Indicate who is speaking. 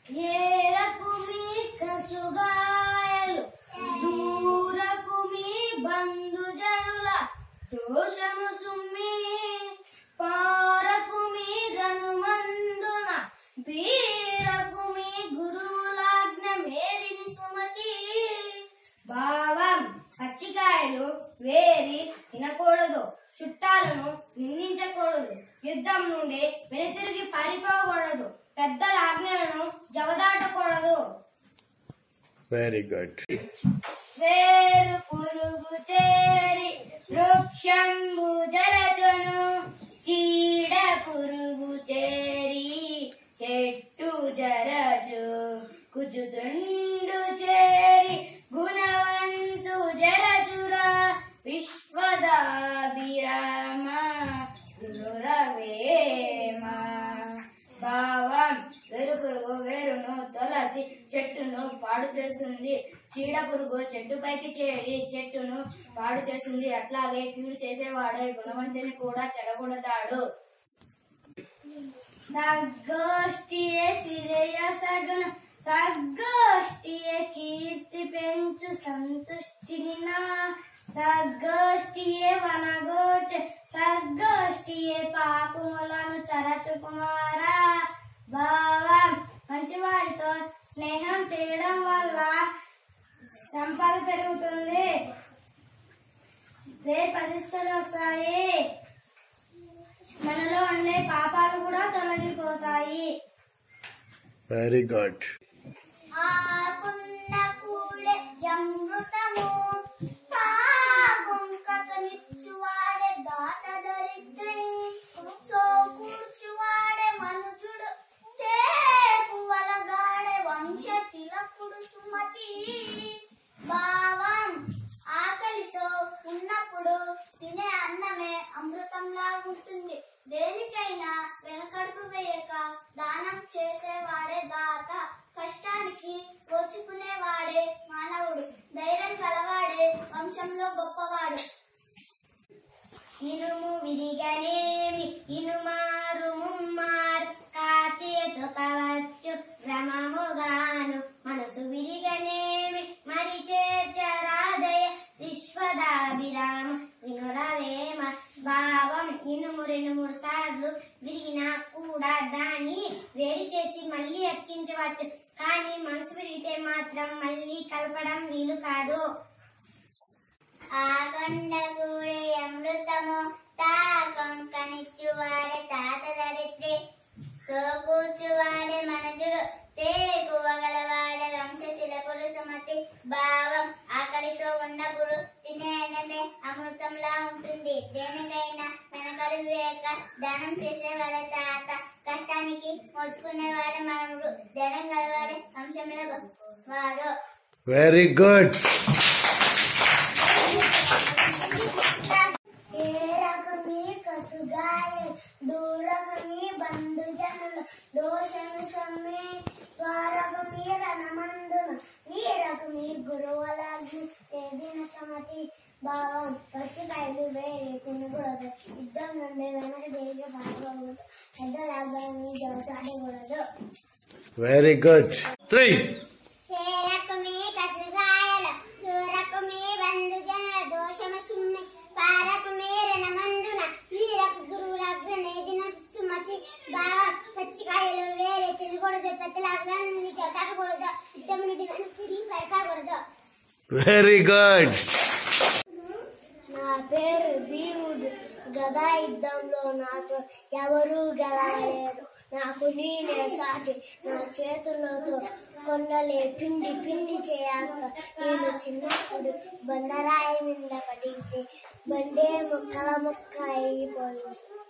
Speaker 1: ఏరకు మీ కసుగాయలు దూరకు మీ బంధుజనుల దోషము సుమ్మి పారకు మీ రనుమందున బీరకు మీ గురువులాజ్ఞ మేరిని సుమతి భావం పచ్చికాయలు వేరి తినకూడదు చుట్టాలను నిందించకూడదు యుద్ధం నుండి వెనుతిరిగి పారిపోకూడదు పెద్దల ఆజ్ఞలను జవదాటకూడదు
Speaker 2: వెరీ గుడ్
Speaker 1: వేరు పురుగు చేరి వృక్షంబు జరచును చీడ పురుగు చేరి చెట్టు జరచు కుచుతుండు చేరి గుణవంతు జరచురా విశ్వదాభిరామ గురురవేమ భావం వేరు పురుగు వేరును తొలచి చెట్టును పాడు చేస్తుంది చీడ పురుగు చెట్టుపైకి చేరి చెట్టును పాడు చేస్తుంది అట్లాగే కీడు చేసేవాడే గుణవంతుని కూడా చెడగొడతాడు సగ్గోష్ఠియే శ్రేయసగుణ సగ్గోష్ఠియే కీర్తి పెంచు సంతుష్టిని నా సగ్గోష్ఠియే వనగోచ సగ్గోష్ఠియే పాపములను చరచు కుమారా భావం మంచివాడితో స్నేహం చేయడం వల్ల సంపద పెరుగుతుంది పేరు ప్రతిష్టలు వస్తాయి మనలో ఉండే పాపాలు కూడా తొలగిపోతాయి
Speaker 2: వెరీ గుడ్
Speaker 1: ఆకున్న కూడే అమృతము తాగుంకనిచ్చువాడే దాత దరిద్రై సో కూర్చువాడే మనుజుడు తేకువలగాడే వంశ తిలకుడు సుమతి భావం ఆకలితో ఉన్నప్పుడు తినే అన్నమే అమృతంలా ఉంటుంది దేనికైనా వెనకడుగు వేయక దానం చేసేవాడే దాత కష్టానికి ఓచుకునేవాడే మానవుడు ధైర్యం కలవాడే వంశంలో గొప్పవాడు ఇనుము విరిగనేమి ఇనుమారు ముమ్మారు కాచేతో కావచ్చు భ్రమముగాను మనసు విరిగనేమి మరి చేర్చరాదయ విశ్వదాభిరామ వినురవేమ భావం ఇనుము రెండు మూడు సార్లు విరిగినా కూడా దాన్ని వేడి చేసి మళ్ళీ అతికించవచ్చు కానీ మనసు విరిగితే మాత్రం మళ్ళీ కలపడం వీలు కాదు ఆగండగూడే అమృతము తాకొంకనిచ్చువాడే తాత దరిద్రి సోకూర్చువాడే మనుజుడు తేగువగలవాడే వంశ తిలకులు సుమతి భావం ఆకలితో ఉన్నప్పుడు తినే అన్నమే అమృతంలా ఉంటుంది దేనికైనా వెనకడు వేక దానం చేసేవాడే తాత కష్టానికి మోచుకునేవాడే మనవుడు ధనం గలవాడే వంశంలో వాడు
Speaker 2: వెరీ గుడ్
Speaker 1: ఏరకమి కసుగాయ దూరకమి బంధుజనులు దోషము సమ్మె వారకమి రణమందును వీరకమి గురువలాగ్ని తేదిన సమతి భావం పచ్చికాయలు వేరే తినకూడదు యుద్ధం నుండి వెనక దేశ పాల్గొకూడదు పెద్ద లాభాన్ని జవటాడకూడదు
Speaker 2: వెరీ గుడ్ త్రీ
Speaker 1: హేరకుమి కసుగాయల దూరకుమి బంధుజనుల దోషము సుమ్మి పారకుమి రణమందున వీరకు గురువుల అగ్రనేదిన సుమతి బావ పచ్చికాయలు వేరే తినకూడదు పెద్దల అగ్రని చదకూడదు యుద్ధం నుండి వెనక్కి తిరిగి పరకూడదు
Speaker 2: వెరీ గుడ్
Speaker 1: నా పేరు భీముడు గదా యుద్ధంలో నాతో ఎవరూ గెలవలేరు నాకు నేనే సాటి నా చేతులతో కొండలే పిండి పిండి చేస్తా నేను చిన్నప్పుడు బండరాయి మీద పడితే బండే ముక్కల ముక్క అయిపోయింది